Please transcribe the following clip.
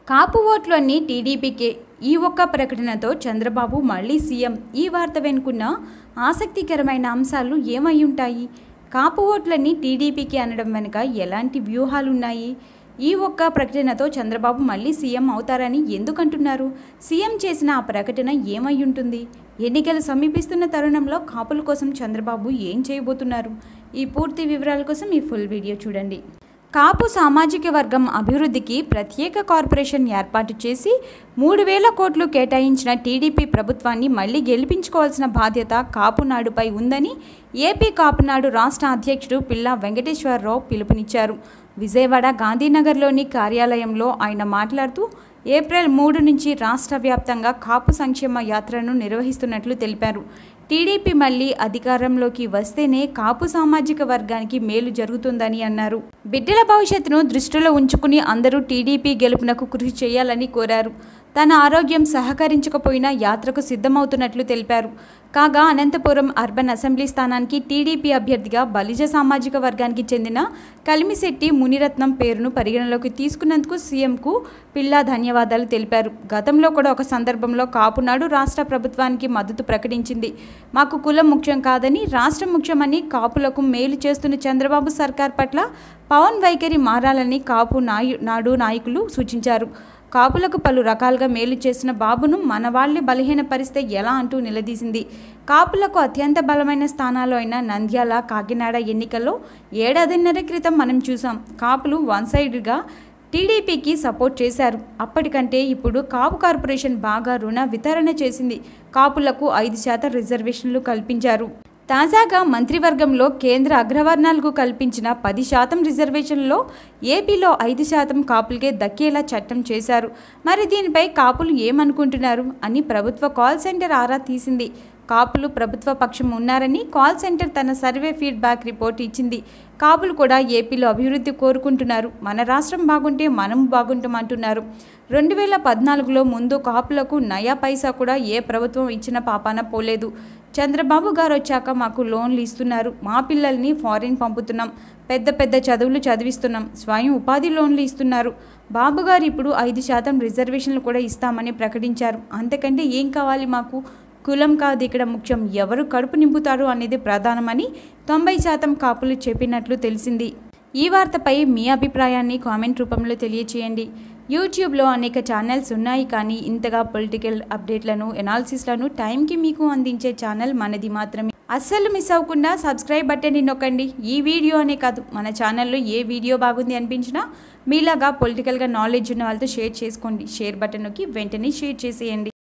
కాపు ఓట్లన్నీ టీడీపీకే ఈ ఒక్క ప్రకటనతో చంద్రబాబు మళ్ళీ సీఎం ఈ వార్త వెనుకున్న ఆసక్తికరమైన అంశాలు ఏమై ఉంటాయి కాపు ఓట్లన్నీ టీడీపీకి అనడం వెనుక ఎలాంటి వ్యూహాలున్నాయి ఈ ఒక్క ప్రకటనతో చంద్రబాబు మళ్ళీ సీఎం అవుతారని ఎందుకంటున్నారు సీఎం చేసిన ఆ ప్రకటన ఏమై ఉంటుంది ఎన్నికలు సమీపిస్తున్న తరుణంలో కాపుల కోసం చంద్రబాబు ఏం చేయబోతున్నారు ఈ పూర్తి వివరాల కోసం ఈ ఫుల్ వీడియో చూడండి కాపు సామాజిక వర్గం అభివృద్ధికి ప్రత్యేక కార్పొరేషన్ ఏర్పాటు చేసి మూడు వేల కోట్లు కేటాయించిన టీడీపీ ప్రభుత్వాన్ని మళ్లీ గెలిపించుకోవాల్సిన బాధ్యత కాపునాడుపై ఉందని ఏపీ కాపునాడు రాష్ట్ర అధ్యక్షుడు పిల్లా వెంకటేశ్వరరావు పిలుపునిచ్చారు విజయవాడ గాంధీనగర్లోని కార్యాలయంలో ఆయన మాట్లాడుతూ ఏప్రిల్ మూడు నుంచి రాష్ట్ర వ్యాప్తంగా కాపు సంక్షేమ యాత్రను నిర్వహిస్తున్నట్లు తెలిపారు టీడీపీ మళ్లీ అధికారంలోకి వస్తేనే కాపు సామాజిక వర్గానికి మేలు జరుగుతుందని అన్నారు బిడ్డల భవిష్యత్తును దృష్టిలో ఉంచుకుని అందరూ టీడీపీ గెలుపునకు కృషి చేయాలని కోరారు తన ఆరోగ్యం సహకరించకపోయినా యాత్రకు సిద్ధమవుతున్నట్లు తెలిపారు కాగా అనంతపురం అర్బన్ అసెంబ్లీ స్థానానికి టీడీపీ అభ్యర్థిగా బలిజ సామాజిక వర్గానికి చెందిన కలిమిశెట్టి మునిరత్నం పేరును పరిగణలోకి తీసుకున్నందుకు సీఎంకు పిల్లా ధన్యవాదాలు తెలిపారు గతంలో కూడా ఒక సందర్భంలో కాపునాడు రాష్ట్ర ప్రభుత్వానికి మద్దతు ప్రకటించింది మాకు కులం ముఖ్యం కాదని రాష్ట్రం ముఖ్యమని కాపులకు మేలు చేస్తున్న చంద్రబాబు సర్కార్ పట్ల పవన్ వైఖరి మారాలని కాపు నాయు నాడు నాయకులు సూచించారు కాపులకు పలు రకాలుగా మేలు చేసిన బాబును మన వాళ్ళే బలహీనపరిస్తే ఎలా అంటూ నిలదీసింది కాపులకు అత్యంత బలమైన స్థానాలు అయిన నంద్యాల కాకినాడ ఎన్నికల్లో ఏడాదిన్నర క్రితం మనం చూసాం కాపులు వన్ సైడ్గా టీడీపీకి సపోర్ట్ చేశారు అప్పటికంటే ఇప్పుడు కాపు కార్పొరేషన్ బాగా రుణ వితరణ చేసింది కాపులకు ఐదు శాతం రిజర్వేషన్లు కల్పించారు తాజాగా మంత్రివర్గంలో కేంద్ర అగ్రవర్ణాలకు కల్పించిన పది శాతం రిజర్వేషన్లో ఏపీలో ఐదు శాతం కాపులకే దక్కేలా చట్టం చేశారు మరి దీనిపై కాపులు ఏమనుకుంటున్నారు అని ప్రభుత్వ కాల్ సెంటర్ ఆరా తీసింది కాపులు ప్రభుత్వ పక్షం ఉన్నారని కాల్ సెంటర్ తన సర్వే ఫీడ్బ్యాక్ రిపోర్ట్ ఇచ్చింది కాపులు కూడా ఏపీలో అభివృద్ధి కోరుకుంటున్నారు మన రాష్ట్రం బాగుంటే మనం బాగుంటాం అంటున్నారు రెండు వేల పద్నాలుగులో ముందు కాపులకు నయా పైసా కూడా ఏ ప్రభుత్వం ఇచ్చిన పాపాన పోలేదు చంద్రబాబు గారు వచ్చాక మాకు లోన్లు ఇస్తున్నారు మా పిల్లల్ని ఫారిన్ పంపుతున్నాం పెద్ద పెద్ద చదువులు చదివిస్తున్నాం స్వయం ఉపాధి లోన్లు ఇస్తున్నారు బాబు గారు ఇప్పుడు ఐదు శాతం రిజర్వేషన్లు కూడా ఇస్తామని ప్రకటించారు అంతకంటే ఏం కావాలి మాకు కులం కాదు ఇక్కడ ముఖ్యం ఎవరు కడుపు నింపుతారు అనేది ప్రధానమని తొంభై శాతం కాపులు చెప్పినట్లు తెలిసింది ఈ వార్తపై మీ అభిప్రాయాన్ని కామెంట్ రూపంలో తెలియచేయండి యూట్యూబ్లో అనేక ఛానల్స్ ఉన్నాయి కానీ ఇంతగా పొలిటికల్ అప్డేట్లను ఎనాలిసిస్లను టైంకి మీకు అందించే ఛానల్ మనది మాత్రమే అస్సలు మిస్ అవ్వకుండా సబ్స్క్రైబ్ బటన్ని నొక్కండి ఈ వీడియో అనే కాదు మన ఛానల్లో ఏ వీడియో బాగుంది అనిపించినా మీలాగా పొలిటికల్గా నాలెడ్జ్ ఉన్న వాళ్ళతో షేర్ చేసుకోండి షేర్ బటన్ నొక్కి వెంటనే షేర్ చేసేయండి